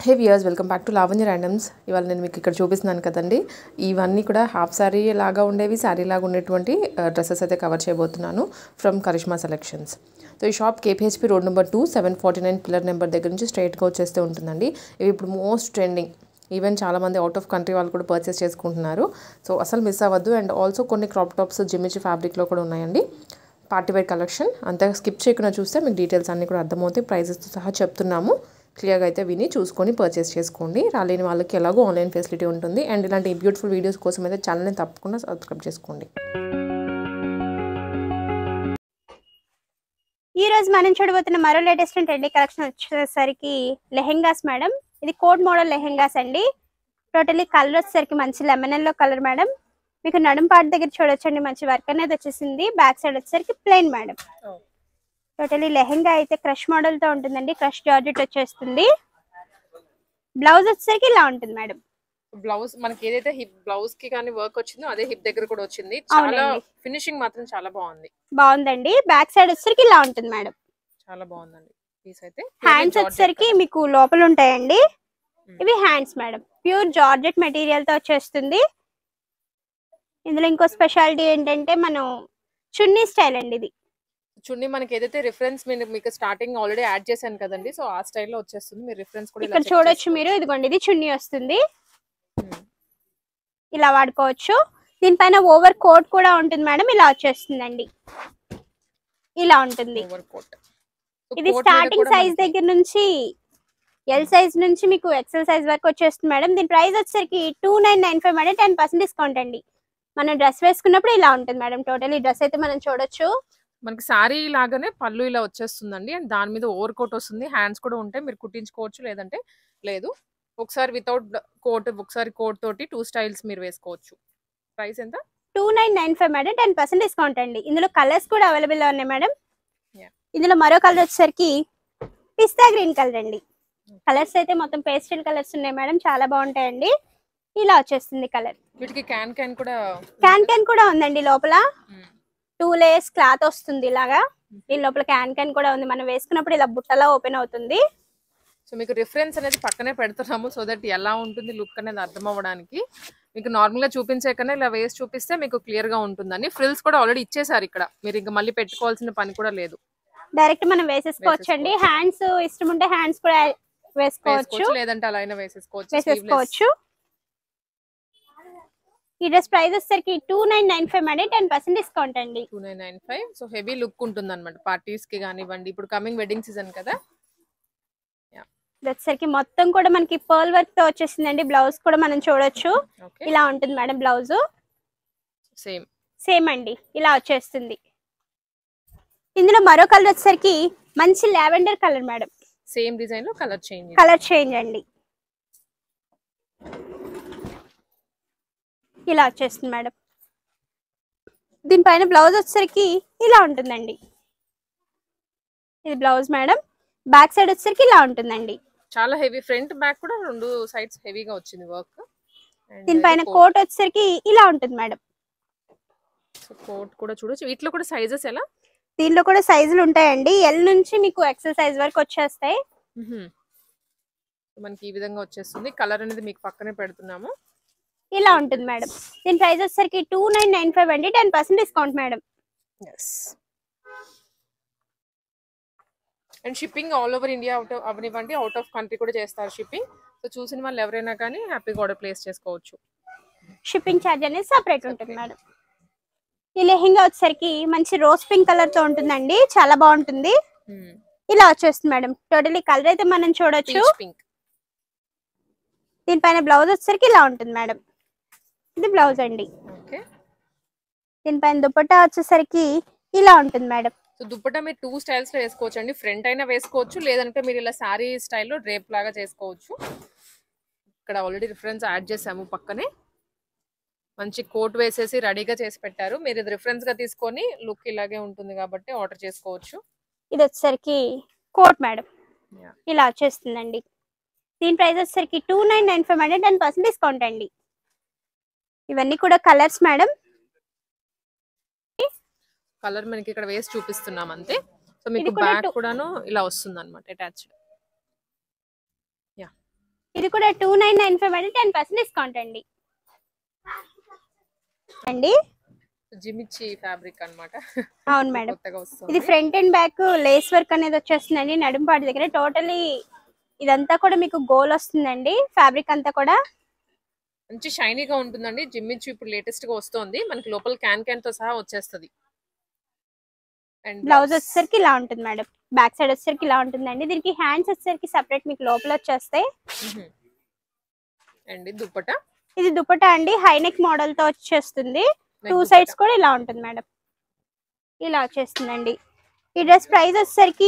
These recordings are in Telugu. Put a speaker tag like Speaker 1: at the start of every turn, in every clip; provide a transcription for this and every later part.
Speaker 1: Hey viewers welcome back to Lavanya randoms ఇవాళ నేను మీకు ఇక్కడ చూపిస్తున్నాను కదండి ఇవన్నీ కూడా హాఫ్ శారీ లాగా ఉండేవి శారీ లాగా ఉండేటువంటి డ్రెస్సెస్ అయితే కవర్ చేయబోతున్నాను ఫ్రమ్ కరిష్మా సెలెక్షన్స్ సో ఈ shop KPHB road number two seven forty nine pillar number దగ్గర నుంచి స్ట్రైట్గా వచ్చేస్తే ఉంటుందండి ఇవి ఇప్పుడు మోస్ట్ ట్రెండింగ్ ఈవెన్ చాలామంది అవుట్ ఆఫ్ కంట్రీ వాళ్ళు కూడా పర్చేస్ చేసుకుంటున్నారు సో అసలు మిస్ అవ్వద్దు అండ్ ఆల్సో కొన్ని క్రాప్ టాప్స్ జిమ్మిచి ఫ్యాబ్రిక్లో కూడా ఉన్నాయండి పార్టీ వేర్ కలెక్షన్ అంతా స్కిప్ చేయకుండా చూస్తే మీకు డీటెయిల్స్ అన్నీ కూడా అర్థమవుతాయి ప్రైజెస్తో సహా చెప్తున్నాము క్లియర్గా అయితే విని చూసుకొని పర్చేస్ చేసుకోండి రాలేని వాళ్ళకి ఎలాగో ఆన్లైన్ ఫెసిలిటీ ఉంటుంది అండ్ ఇలాంటి బ్యూటిఫుల్ వీడియోస్ కోసం అయితే ఛానల్ని తప్పకుండా సబ్స్క్రైబ్ చేసుకోండి
Speaker 2: ఈ రోజు మనం చూడబోతున్న మరో లేటెస్ట్ ట్రెండీ కలెక్షన్ వచ్చేసరికి లెహెంగాస్ మేడం ఇది కోట్ మోడల్ లెహెంగాస్ అండి టోటలీ కలర్ వచ్చేసరికి మంచి లెమన్ ఎల్లో కలర్ మేడం మీకు నడుం పాటు దగ్గర చూడొచ్చండి మంచి వర్క్ అనేది వచ్చేసింది బ్యాక్ సైడ్ వచ్చేసరికి ప్లెయిన్ మేడం టోటలీ లెహెంగా అయితే క్రష్ మోడల్ తో ఉంటుందండి క్రష్ జార్జెట్ వచ్చేస్తుంది బ్లౌజ్ వచ్చేసరికి ఇలా ఉంటుంది మేడం
Speaker 1: బ్లౌజ్ మనకి ఏదైతే హిప్ బ్లౌజ్ కి కానీ వర్క్ వచ్చిందో అదే హిప్ దగ్గర కూడా వచ్చింది చాలా
Speaker 2: అవునండి.
Speaker 1: ఫినిషింగ్ మాత్రం చాలా బాగుంది
Speaker 2: బాగుందండి బ్యాక్ సైడ్ వచ్చేసరికి ఇలా ఉంటుంది మేడం
Speaker 1: చాలా బాగుందండి పీస్ అయితే
Speaker 2: హ్యాండ్స్ వచ్చేసరికి మీకు లోపల ఉంటాయండి ఇవి hands madam pure georgette material తో వచ్చేస్తుంది ఇందులో ఇంకో స్పెషాలిటీ ఏంటంటే మనం చున్నీ స్టైల్ అండి ఇది
Speaker 1: చున్నీ మనకి ఏదైతే రిఫరెన్స్ మీరు మీకు స్టార్టింగ్ ఆల్రెడీ యాడ్ చేశాను కదండి సో ఆ స్టైల్లో వచ్చేస్తుంది మీరు రిఫరెన్స్ కూడా ఇలా
Speaker 2: ఇక్కడ
Speaker 1: check
Speaker 2: చూడొచ్చు
Speaker 1: చేసుకోవచ్చు.
Speaker 2: మీరు ఇదిగోండి ఇది చున్నీ వస్తుంది
Speaker 1: Hmm.
Speaker 2: ఇలా వాడుకోవచ్చు దీనిపైన ఓవర్ కోట్ కూడా ఉంటుంది మేడం ఇలా వచ్చేస్తుందండి ఇలా ఉంటుంది
Speaker 1: ఓవర్ కోట్
Speaker 2: ఇది స్టార్టింగ్ సైజ్ దగ్గర నుంచి ఎల్ సైజ్ నుంచి మీకు ఎక్సెల్ సైజ్ వరకు వచ్చేస్తుంది మేడం దీని ప్రైస్ వచ్చేసరికి two nine nine five madam ten percent discount అండి మనం డ్రెస్ వేసుకున్నప్పుడు ఇలా ఉంటుంది మేడం టోటల్ ఈ డ్రెస్ అయితే మనం చూడొచ్చు
Speaker 1: మనకి శారీ లాగానే పళ్ళు ఇలా వచ్చేస్తుందండి అండ్ దాని మీద ఓవర్ కోట్ వస్తుంది హ్యాండ్స్ కూడా ఉంటాయి మీరు కుట్టించుకోవచ్చు లేదంటే లేదు ఒకసారి వితౌట్ కోట్ ఒకసారి కోట్ తోటి టూ స్టైల్స్ మీరు వేసుకోవచ్చు ప్రైస్ ఎంత
Speaker 2: two nine nine five madam ten percent discount అండి ఇందులో కలర్స్ కూడా అవైలబుల్ ఉన్నాయి మేడం
Speaker 1: Yeah.
Speaker 2: ఇందులో మరో కలర్ వచ్చేసరికి పిస్తా గ్రీన్ కలర్ అండి కలర్స్ అయితే మొత్తం పేస్టల్ కలర్స్ ఉన్నాయి మేడం చాలా బాగుంటాయండి ఇలా వచ్చేస్తుంది కలర్
Speaker 1: వీటికి క్యాన్ క్యాన్ కూడా
Speaker 2: క్యాన్ క్యాన్ కూడా ఉందండి లోపల
Speaker 1: మ్మ్.
Speaker 2: టూ లేయర్స్ క్లాత్ వస్తుంది ఇలాగా దీని లోపల క్యాన్ క్యాన్ కూడా ఉంది మనం వేసుకున్నప్పుడు ఇలా బుట్టలా ఓపెన్ అవుతుంది
Speaker 1: సో మీకు రిఫరెన్స్ అనేది పక్కనే పెడుతున్నాము సో దట్ ఎలా ఉంటుంది లుక్ అనేది అర్థం అవ్వడానికి మీకు నార్మల్ గా చూపించే కన్నా ఇలా వేసి చూపిస్తే మీకు క్లియర్ గా ఉంటుందని ఫ్రిల్స్ కూడా ఆల్రెడీ ఇచ్చేసారు ఇక్కడ మీరు ఇంకా మళ్ళీ పెట్టుకోవాల్సిన పని కూడా లేదు
Speaker 2: డైరెక్ట్ మనం వేసేసుకోవచ్చు అండి హ్యాండ్స్ ఇష్టం ఉంటే హ్యాండ్స్ కూడా వేసుకోవచ్చు
Speaker 1: వేసుకోవచ్చు లేదంటే అలా అయినా వేసేసుకోవచ్చు sleeveless.
Speaker 2: వేసేసుకోవచ్చు ఈ డ్రెస్ ప్రైస్ వచ్చేసరికి two nine nine five madam ten percent discount అండి
Speaker 1: two nine nine five so heavy look ఉంటుంది అనమాట పార్టీస్ కి కానివ్వండి ఇప్పుడు కమింగ్ వెడ్డింగ్ సీజన్ కదా
Speaker 2: ఇది వచ్చేసరికి మొత్తం కూడా మనకి పర్ల్ వర్క్ తో వచ్చేసిందండి బ్లౌజ్ కూడా మనం చూడొచ్చు
Speaker 1: ఓకే
Speaker 2: ఇలా ఉంటుంది మేడం బ్లౌజ్
Speaker 1: సేమ్
Speaker 2: సేమ్ అండి ఇలా వచ్చేస్తుంది ఇందులో మరో కలర్ వచ్చేసరికి మంచి lavender colour madam
Speaker 1: same design లో కలర్ చేంజ్
Speaker 2: కలర్ చేంజ్ అండి ఇలా వచ్చేస్తుంది మేడం దీనిపైన బ్లౌజ్ వచ్చేసరికి ఇలా ఉంటుందండి ఇది బ్లౌజ్ మేడం బ్యాక్ సైడ్ వచ్చేసరికి ఇలా ఉంటుందండి
Speaker 1: చాలా హెవీ ఫ్రంట్ బ్యాక్ కూడా రెండు సైడ్స్ హెవీగా వచ్చింది వర్క్
Speaker 2: దీనిపైన కోట్ వచ్చేసరికి ఇలా ఉంటుంది మేడం
Speaker 1: కోట్ కూడా చూడొచ్చు వీటిలో కూడా సైజెస్ ఎలా
Speaker 2: దీనిలో కూడా సైజులు ఉంటాయండి ఎల్ నుంచి మీకు ఎక్సెల్ సైజ్ వరకు వచ్చేస్తాయి
Speaker 1: మ్హూ. మనకి ఈ విధంగా వచ్చేస్తుంది కలర్ అనేది మీకు పక్కనే పెడుతున్నాము
Speaker 2: ఇలా ఉంటుంది మేడం దీని ప్రైస్ వచ్చేసరికి టూ నైన్ నైన్ ఫైవ్ అండి ten percent discount madam
Speaker 1: and shipping all over India out అవనివ్వండి అవుట్ ఆఫ్ కంట్రీ కూడా చేస్తారు షిప్పింగ్ సో చూసిన వాళ్ళు ఎవరైనా కానీ హ్యాపీగా ఆర్డర్ ప్లేస్ చేసుకోవచ్చు
Speaker 2: షిప్పింగ్ ఛార్జ్ అనేది సపరేట్ ఉంటుంది మేడం ఈ లెహెంగా వచ్చేసరికి మంచి రోజ్ పింక్ కలర్ తో ఉంటుందండి చాలా బాగుంటుంది ఇలా వచ్చేస్తుంది మేడం టోటలీ కలర్ అయితే మనం చూడొచ్చు
Speaker 1: పీచ్ పింక్
Speaker 2: దీనిపైన బ్లౌజ్ వచ్చేసరికి ఇలా ఉంటుంది మేడం ఇది బ్లౌజ్ అండి
Speaker 1: ఓకే
Speaker 2: దీనిపైన దుపట్టా వచ్చేసరికి ఇలా ఉంటుంది మేడం
Speaker 1: సో దుప్పటా మీరు టూ స్టైల్స్ లో వేసుకోవచ్చు అండి ఫ్రంట్ అయినా వేసుకోవచ్చు లేదంటే మీరు ఇలా శారీ స్టైల్లో డ్రేప్ లాగా చేసుకోవచ్చు ఇక్కడ ఆల్రెడీ రిఫరెన్స్ యాడ్ చేసాము పక్కనే మంచి కోట్ వేసేసి రెడీగా చేసి పెట్టారు మీరు ఇది రిఫరెన్స్ గా తీసుకొని లుక్ ఇలాగే ఉంటుంది కాబట్టి ఆర్డర్ చేసుకోవచ్చు
Speaker 2: ఇది వచ్చేసరికి కోట్ మేడం
Speaker 1: Yeah.
Speaker 2: ఇలా వచ్చేస్తుందండి దీని ప్రైస్ వచ్చేసరికి two nine nine five madam ten percent discount అండి ఇవన్నీ కూడా కలర్స్ మేడం
Speaker 1: కలర్ మనకి ఇక్కడ వేసి చూపిస్తున్నాం అంతే సో మీకు
Speaker 2: ఇది కూడా
Speaker 1: బ్యాక్
Speaker 2: two-
Speaker 1: కూడాను ఇలా వస్తుంది అనమాట అటాచ్డ్ యా
Speaker 2: ఇది కూడా two nine nine five madam ten percent discount అండి అండి
Speaker 1: జిమిచ్చి ఫ్యాబ్రిక్ అన్నమాట
Speaker 2: అవును మేడం
Speaker 1: కొత్తగా
Speaker 2: ఇది
Speaker 1: వస్తుంది
Speaker 2: front and back lace work అనేది వచ్చేస్తుందండి నడుంపాటి దగ్గర టోటలీ ఇదంతా కూడా మీకు గోల్ వస్తుందండి ఫ్యాబ్రిక్ అంతా కూడా
Speaker 1: మంచి షైనీగా ఉంటుందండి జిమ్మిచ్చు ఇప్పుడు లేటెస్ట్ గా వస్తుంది మనకి లోపల క్యాన్ క్యాన్ తో సహా వచ్చేస్తుంది అండ్
Speaker 2: బ్లౌజ్ వచ్చేసరికి ఇలా ఉంటుంది మేడం బ్యాక్ సైడ్ వచ్చేసరికి ఇలా ఉంటుందండి దీనికి హ్యాండ్స్ వచ్చేసరికి సపరేట్ మీకు లోపల వచ్చేస్తాయి
Speaker 1: అండ్ దుప్పట
Speaker 2: ఇది దుపట్టా అండి హైనెక్ మోడల్ తో వచ్చేస్తుంది
Speaker 1: Neck
Speaker 2: టూ
Speaker 1: దుపట్టా.
Speaker 2: సైడ్స్ కూడా ఇలా ఉంటుంది మేడం ఇలా వచ్చేస్తుందండి ఈ డ్రెస్ ప్రైస్ వచ్చేసరికి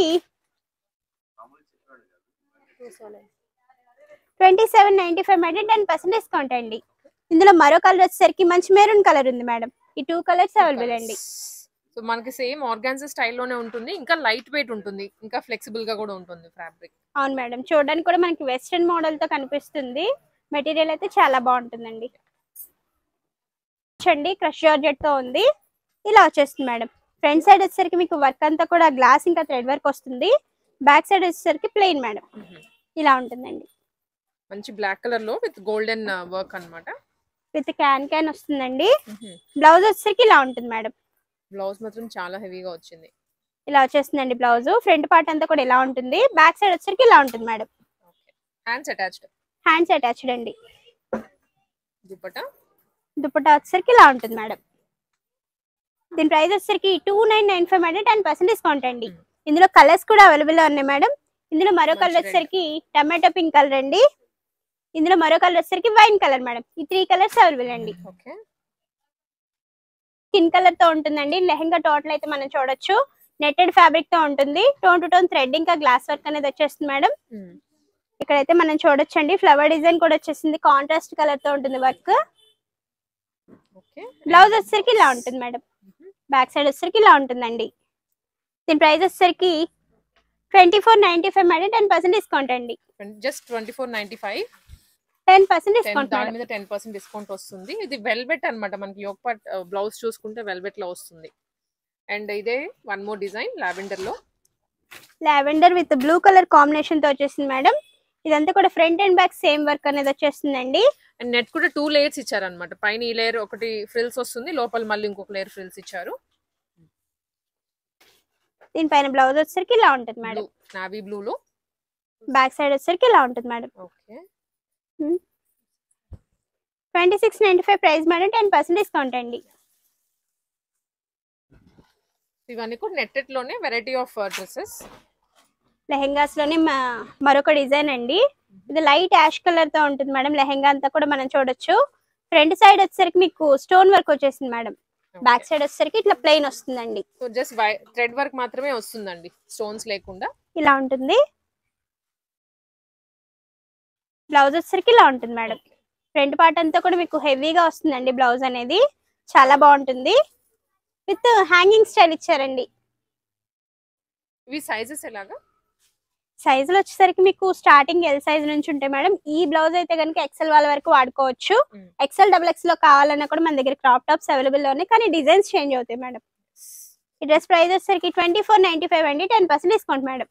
Speaker 2: twenty seven ninety five madam ten percent discount అండి ఇందులో మరో కలర్ వచ్చేసరికి మంచి మెరూన్ కలర్ ఉంది మేడం ఈ టూ కలర్స్ అవైలబుల్ అండి
Speaker 1: సో మనకి సేమ్ ఆర్గాన్జా స్టైల్లోనే ఉంటుంది ఇంకా లైట్ వెయిట్ ఉంటుంది ఇంకా ఫ్లెక్సిబుల్ గా కూడా ఉంటుంది ఫ్యాబ్రిక్
Speaker 2: అవును మేడం చూడడానికి కూడా మనకి వెస్ట్రన్ మోడల్ తో కనిపిస్తుంది మెటీరియల్ అయితే చాలా బాగుంటుందండి చూడండి క్రష్ జార్జెట్ తో ఉంది ఇలా వచ్చేస్తుంది మేడం ఫ్రంట్ సైడ్ వచ్చేసరికి మీకు వర్క్ అంతా కూడా గ్లాస్ ఇంకా థ్రెడ్ వర్క్ వస్తుంది బ్యాక్ సైడ్ వచ్చేసరికి ప్లెయిన్ మేడం ఇలా ఉంటుందండి
Speaker 1: మంచి బ్లాక్ కలర్ లో విత్ గోల్డెన్ వర్క్ అన్నమాట
Speaker 2: విత్ క్యాన్ క్యాన్ వస్తుందండి బ్లౌజ్ వచ్చేసరికి ఇలా ఉంటుంది మేడం
Speaker 1: బ్లౌజ్ మాత్రం చాలా హెవీగా వచ్చింది
Speaker 2: ఇలా వచ్చేస్తుందండి బ్లౌజ్ ఫ్రంట్ పార్ట్ అంతా కూడా ఇలా ఉంటుంది బ్యాక్ సైడ్ వచ్చేసరికి ఇలా ఉంటుంది madam
Speaker 1: okay hands attached
Speaker 2: hands attached అండి
Speaker 1: దుప్పట
Speaker 2: దుపట్టా వచ్చేసరికి ఇలా ఉంటుంది మేడం దీని ప్రైస్ వచ్చేసరికి two nine nine five madam ten percent discount అండి
Speaker 1: Hmm.
Speaker 2: ఇందులో కలర్స్ కూడా అవైలబుల్ ఉన్నాయి మేడం ఇందులో మరో
Speaker 1: మంచి
Speaker 2: కలర్
Speaker 1: red.
Speaker 2: వచ్చేసరికి టమాటో పింక్ కలర్ అండి ఇందులో మరో కలర్ వచ్చేసరికి వైన్ కలర్ మేడం ఈ త్రీ కలర్స్ అవైలబుల్ అండి
Speaker 1: ఓకే
Speaker 2: స్కిన్ కలర్ తో ఉంటుందండి లెహంగా టోటల్ అయితే మనం చూడొచ్చు నెట్టెడ్ ఫ్యాబ్రిక్ తో ఉంటుంది టోన్ టు టోన్ థ్రెడ్ ఇంకా గ్లాస్ వర్క్ అనేది వచ్చేస్తుంది మేడం ఇక్కడైతే మనం చూడొచ్చు అండి ఫ్లవర్ డిజైన్ కూడా వచ్చేసింది కాంట్రాస్ట్ కలర్ తో ఉంటుంది వర్క్
Speaker 1: ఓకే
Speaker 2: బ్లౌజ్ వచ్చేసరికి ఇలా ఉంటుంది మేడం బ్యాక్ సైడ్ వచ్చేసరికి ఇలా ఉంటుందండి దీని ప్రైస్ వచ్చేసరికి twenty four ninety five madam ten percent discount అండి
Speaker 1: just twenty four ninety five
Speaker 2: ten percent
Speaker 1: ten
Speaker 2: discount
Speaker 1: దాని
Speaker 2: మేడం
Speaker 1: మీద టెన్ పర్సెంట్ డిస్కౌంట్ వస్తుంది ఇది వెల్వెట్ అన్నమాట మనకి యోగ్ పార్ట్ బ్లౌజ్ చూసుకుంటే వెల్వెట్ లో వస్తుంది అండ్ ఇదే వన్ మోర్ డిజైన్ లావెండర్ లో
Speaker 2: lavender with blue colour combination తో వచ్చేసింది మేడం ఇదంతా కూడా front and back same work అనేది వచ్చేస్తుందండి
Speaker 1: అండ్ నెట్ కూడా టూ లేయర్స్ ఇచ్చారనమాట పైన ఈ లేయర్ ఒకటి ఫ్రిల్స్ వస్తుంది లోపల మళ్ళీ ఇంకొక లేయర్ ఫ్రిల్స్ ఇచ్చారు
Speaker 2: దీనిపైన బ్లౌజ్ వచ్చేసరికి ఇలా ఉంటుంది మేడం
Speaker 1: నావీ బ్లూ లో
Speaker 2: బ్యాక్ సైడ్ వచ్చేసరికి ఇలా ఉంటుంది madam
Speaker 1: okay
Speaker 2: twenty six ninety five price madam ten percent discount అండి
Speaker 1: ఇవన్నీ కూడా నెట్టెడ్ లోనే వెరైటీ ఆఫ్ డ్రెస్సెస్
Speaker 2: లెహెంగాస్ లోనే మ- మరొక డిజైన్ అండి ఇది లైట్ యాష్ కలర్ తో ఉంటుంది మేడం లెహెంగా అంతా కూడా మనం చూడొచ్చు ఫ్రంట్ సైడ్ వచ్చేసరికి మీకు స్టోన్ వర్క్ వచ్చేసింది మేడం బ్యాక్ సైడ్ వచ్చేసరికి ఇట్లా ప్లెయిన్ వస్తుందండి
Speaker 1: సో జస్ట్ థ్రెడ్ వర్క్ మాత్రమే వస్తుందండి స్టోన్స్ లేకుండా
Speaker 2: ఇలా ఉంటుంది బ్లౌజ్ వచ్చేసరికి ఇలా ఉంటుంది మేడం ఫ్రంట్ పార్ట్ అంతా కూడా మీకు హెవీగా వస్తుందండి బ్లౌజ్ అనేది చాలా బాగుంటుంది విత్ హ్యాంగింగ్ స్టైల్ ఇచ్చారండి
Speaker 1: ఇవి సైజెస్ ఎలాగా
Speaker 2: సైజులు వచ్చేసరికి మీకు స్టార్టింగ్ ఎల్ సైజ్ నుంచి ఉంటాయి మేడం ఈ బ్లౌజ్ అయితే కనుక ఎక్సెల్ వాళ్ళ వరకు వాడుకోవచ్చు
Speaker 1: Mm.
Speaker 2: ఎక్సెల్ డబుల్ ఎక్స్ లో కావాలన్నా కూడా మన దగ్గర క్రాప్ టాప్స్ అవైలబుల్ లో ఉన్నాయి కానీ డిజైన్స్ చేంజ్ అవుతాయి మేడం ఈ డ్రెస్ ప్రైస్ వచ్చేసరికి ట్వంటీ ఫోర్ నైన్టీ ఫైవ్ అండి టెన్ పర్సెంట్ డిస్కౌంట్ మేడం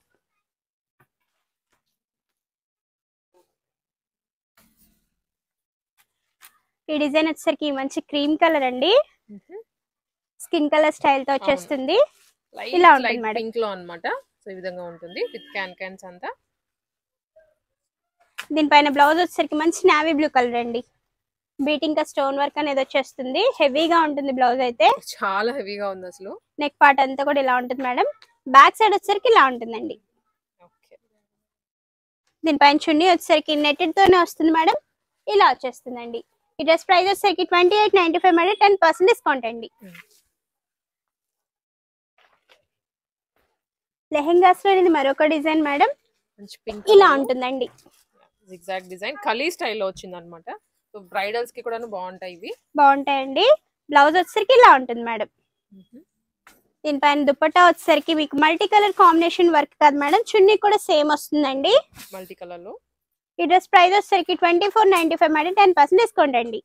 Speaker 2: ఈ డిజైన్ వచ్చేసరికి మంచి క్రీమ్ కలర్ అండి స్కిన్ కలర్ స్టైల్ తో వచ్చేస్తుంది ఇలా ఉంటుంది
Speaker 1: లైట్
Speaker 2: మేడం.
Speaker 1: పింక్ లో అన్నమాట సో ఈ విధంగా ఉంటుంది విత్ క్యాన్ క్యాన్స్ అంతా
Speaker 2: దీనిపైన బ్లౌజ్ వచ్చేసరికి మంచి నావీ బ్లూ కలర్ అండి బీటింగ్ స్టోన్ వర్క్ అనేది వచ్చేస్తుంది హెవీగా ఉంటుంది బ్లౌజ్ అయితే
Speaker 1: చాలా హెవీగా ఉంది అసలు
Speaker 2: నెక్ పార్ట్ అంతా కూడా ఇలా ఉంటుంది మేడం బ్యాక్ సైడ్ వచ్చేసరికి ఇలా ఉంటుందండి
Speaker 1: ఓకే
Speaker 2: దీనిపైన చున్నీ వచ్చేసరికి నెట్టెడ్ తోనే వస్తుంది మేడం ఇలా వచ్చేస్తుందండి ఈ డ్రెస్ ప్రైస్ వచ్చేసరికి twenty eight ninety five madam ten percent discount అండి
Speaker 1: Mm.
Speaker 2: లెహెంగాస్ లో ఇది మరొక డిజైన్ మేడం
Speaker 1: మంచి పింక్
Speaker 2: ఇలా ఉంటుందండి
Speaker 1: జిగ్జాగ్ డిజైన్ కలీ స్టైల్లో వచ్చింది అనమాట సో బ్రైడల్స్ కి కూడా బాగుంటాయి ఇవి
Speaker 2: బాగుంటాయండి బ్లౌజ్ వచ్చేసరికి ఇలా ఉంటుంది మేడం దీనిపైన దుపట్టా వచ్చేసరికి మీకు మల్టీ కలర్ కాంబినేషన్ వర్క్ కాదు మేడం చున్నీ కూడా సేమ్ వస్తుందండి
Speaker 1: మల్టీ కలర్ లో
Speaker 2: ఈ డ్రెస్ ప్రైస్ వచ్చేసరికి twenty four ninety five madam ten percent discount అండి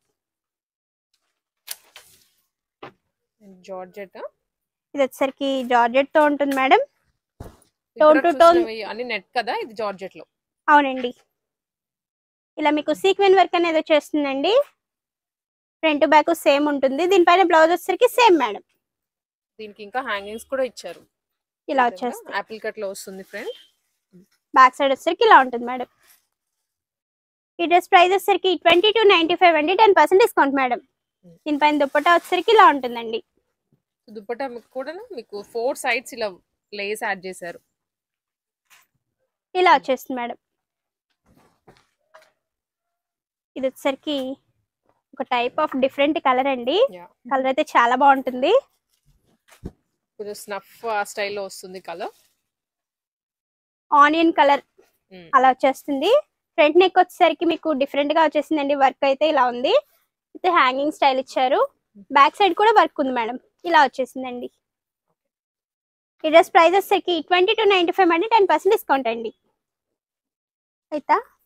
Speaker 1: జార్జెట్
Speaker 2: ఇది వచ్చేసరికి జార్జెట్ తో ఉంటుంది మేడం Tone to tone.
Speaker 1: అన్ని నెట్ కదా ఇది జార్జెట్ లో
Speaker 2: అవునండి ఇలా మీకు సీక్వెన్ వర్క్ అనేది వచ్చేస్తుందండి ఫ్రంట్ బ్యాక్ సేమ్ ఉంటుంది దీనిపైన బ్లౌజ్ వచ్చేసరికి సేమ్ మేడం
Speaker 1: దీనికి ఇంకా హ్యాంగింగ్స్ కూడా ఇచ్చారు
Speaker 2: ఇలా వచ్చేస్తుంది
Speaker 1: యాపిల్ కట్ లో వస్తుంది ఫ్రెండ్
Speaker 2: బ్యాక్ సైడ్ వచ్చేసరికి ఇలా ఉంటుంది మేడం ఈ డ్రెస్ ప్రైస్ వచ్చేసరికి ట్వంటీ టూ నైన్టీ ఫైవ్ అండి ten percent discount madam
Speaker 1: Hmm.
Speaker 2: దీనిపైన దుప్పటా వచ్చేసరికి ఇలా ఉంటుందండి
Speaker 1: దుప్పటా కూడా మీకు ఫోర్ సైడ్స్ ఇలా లేస్ యాడ్ చేశారు
Speaker 2: ఇలా వచ్చేస్తుంది మేడం ఇది వచ్చేసరికి ఒక టైప్ ఆఫ్ డిఫరెంట్ కలర్ అండి
Speaker 1: యా
Speaker 2: కలర్ అయితే చాలా బాగుంటుంది
Speaker 1: కొంచెం స్నఫ్ స్టైల్లో వస్తుంది కలర్
Speaker 2: ఆనియన్ కలర్ అలా వచ్చేస్తుంది ఫ్రంట్ నెక్ వచ్చేసరికి మీకు డిఫరెంట్ గా వచ్చేసిందండి వర్క్ అయితే ఇలా ఉంది అయితే హ్యాంగింగ్ స్టైల్ ఇచ్చారు బ్యాక్ సైడ్ కూడా వర్క్ ఉంది మేడం ఇలా వచ్చేసిందండి ఈ డ్రెస్ ప్రైస్ వచ్చేసరికి ట్వంటీ టు నైన్టీ ఫైవ్ అంటే టెన్ పర్సెంట్ డిస్కౌంట్ అండి అయితే